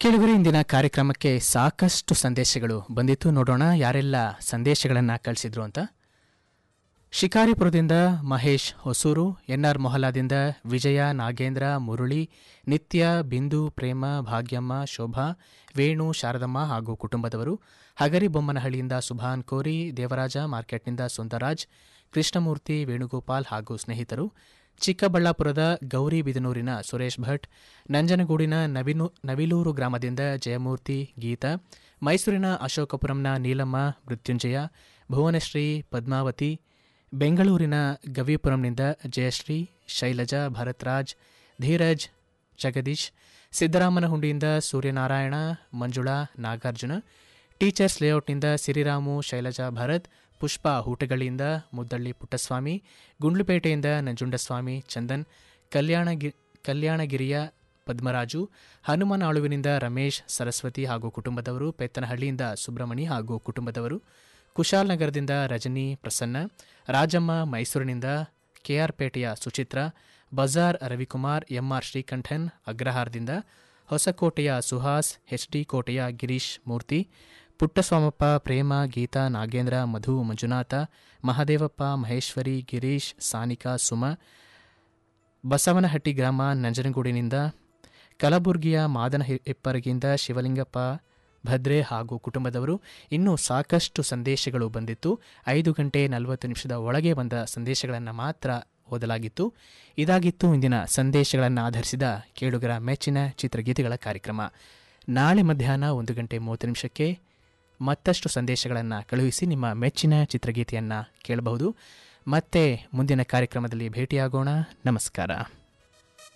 ಕೆಲವರ ಇಂದಿನ ಕಾರ್ಯಕ್ರಮಕ್ಕೆ ಸಾಕಷ್ಟು ಸಂದೇಶಗಳು ಬಂದಿತ್ತು ನೋಡೋಣ ಯಾರೆಲ್ಲ ಸಂದೇಶಗಳನ್ನು ಕಳಿಸಿದ್ರು ಅಂತ ಶಿಕಾರಿಪುರದಿಂದ ಮಹೇಶ್ ಹೊಸೂರು ಎನ್ ಆರ್ ಮೊಹಲಾದಿಂದ ವಿಜಯ ನಾಗೇಂದ್ರ ಮುರಳಿ ನಿತ್ಯ ಬಿಂದು ಪ್ರೇಮ ಭಾಗ್ಯಮ್ಮ ಶೋಭಾ ವೇಣು ಶಾರದಮ್ಮ ಹಾಗೂ ಕುಟುಂಬದವರು ಹಗರಿಬೊಮ್ಮನಹಳ್ಳಿಯಿಂದ ಸುಭಾನ್ ಕೋರಿ ದೇವರಾಜ ಮಾರ್ಕೆಟ್ನಿಂದ ಸುಂದರಾಜ್ ಕೃಷ್ಣಮೂರ್ತಿ ವೇಣುಗೋಪಾಲ್ ಹಾಗೂ ಸ್ನೇಹಿತರು ಚಿಕ್ಕಬಳ್ಳಾಪುರದ ಗೌರಿಬಿದನೂರಿನ ಸುರೇಶ್ ಭಟ್ ನಂಜನಗೂಡಿನ ನವಿನು ನವಿಲೂರು ಗ್ರಾಮದಿಂದ ಜಯಮೂರ್ತಿ ಗೀತಾ ಮೈಸೂರಿನ ಅಶೋಕಪುರಂನ ನೀಲಮ್ಮ ಮೃತ್ಯುಂಜಯ ಭುವನಶ್ರೀ ಪದ್ಮಾವತಿ ಬೆಂಗಳೂರಿನ ಗವಿಪುರಂನಿಂದ ಜಯಶ್ರೀ ಶೈಲಜಾ ಭರತ್ರಾಜ್ ಧೀರಜ್ ಜಗದೀಶ್ ಸಿದ್ದರಾಮನಹುಂಡಿಯಿಂದ ಸೂರ್ಯನಾರಾಯಣ ಮಂಜುಳಾ ನಾಗಾರ್ಜುನ ಟೀಚರ್ಸ್ ಲೇಔಟ್ನಿಂದ ಸಿರಿರಾಮು ಶೈಲಜಾ ಭರತ್ ಪುಷ್ಪ ಹೂಟಗಳಿಂದ ಮುದ್ದಳ್ಳಿ ಪುಟ್ಟಸ್ವಾಮಿ ಗುಂಡ್ಲುಪೇಟೆಯಿಂದ ನಂಜುಂಡಸ್ವಾಮಿ ಚಂದನ್ ಕಲ್ಯಾಣಗಿ ಕಲ್ಯಾಣಗಿರಿಯ ಪದ್ಮರಾಜು ಹನುಮನಾಳುವಿನಿಂದ ರಮೇಶ್ ಸರಸ್ವತಿ ಹಾಗೂ ಕುಟುಂಬದವರು ಪೆತ್ತನಹಳ್ಳಿಯಿಂದ ಸುಬ್ರಮಣಿ ಹಾಗೂ ಕುಟುಂಬದವರು ಕುಶಾಲನಗರದಿಂದ ರಜನಿ ಪ್ರಸನ್ನ ರಾಜಮ್ಮ ಮೈಸೂರಿನಿಂದ ಕೆಆರ್ಪೇಟೆಯ ಸುಚಿತ್ರ ಬಜಾರ್ ರವಿಕುಮಾರ್ ಎಂಆರ್ ಶ್ರೀಕಂಠನ್ ಅಗ್ರಹಾರದಿಂದ ಹೊಸಕೋಟೆಯ ಸುಹಾಸ್ ಎಚ್ಡಿ ಕೋಟೆಯ ಗಿರೀಶ್ ಮೂರ್ತಿ ಪುಟ್ಟಸ್ವಾಮಪ್ಪ ಪ್ರೇಮ ಗೀತಾ ನಾಗೇಂದ್ರ ಮಧು ಮಂಜುನಾಥ ಮಹದೇವಪ್ಪ ಮಹೇಶ್ವರಿ ಗಿರೀಶ್ ಸಾನಿಕಾ ಸುಮ ಬಸವನಹಟ್ಟಿ ಗ್ರಾಮ ನಂಜನಗೂಡಿನಿಂದ ಕಲಬುರ್ಗಿಯ ಮಾದನ ಹಿ- ಹಿಪ್ಪರಗಿಯಿಂದ ಶಿವಲಿಂಗಪ್ಪ ಭದ್ರೆ ಹಾಗೂ ಕುಟುಂಬದವರು ಇನ್ನೂ ಸಾಕಷ್ಟು ಸಂದೇಶಗಳು ಬಂದಿತ್ತು ಐದು ಗಂಟೆ ನಲವತ್ತು ನಿಮಿಷದ ಒಳಗೆ ಬಂದ ಸಂದೇಶಗಳನ್ನು ಮಾತ್ರ ಓದಲಾಗಿತ್ತು ಇದಾಗಿತ್ತು ಇಂದಿನ ಸಂದೇಶಗಳನ್ನು ಆಧರಿಸಿದ ಕೇಳುಗರ ಮೆಚ್ಚಿನ ಚಿತ್ರಗೀತೆಗಳ ಕಾರ್ಯಕ್ರಮ ನಾಳೆ ಮಧ್ಯಾಹ್ನ ಒಂದು ಗಂಟೆ ಮೂವತ್ತು ನಿಮಿಷಕ್ಕೆ ಮತ್ತಷ್ಟು ಸಂದೇಶಗಳನ್ನು ಕಳುಹಿಸಿ ನಿಮ್ಮ ಮೆಚ್ಚಿನ ಚಿತ್ರಗೀತೆಯನ್ನು ಕೇಳಬಹುದು ಮತ್ತೆ ಮುಂದಿನ ಕಾರ್ಯಕ್ರಮದಲ್ಲಿ ಭೇಟಿಯಾಗೋಣ ನಮಸ್ಕಾರ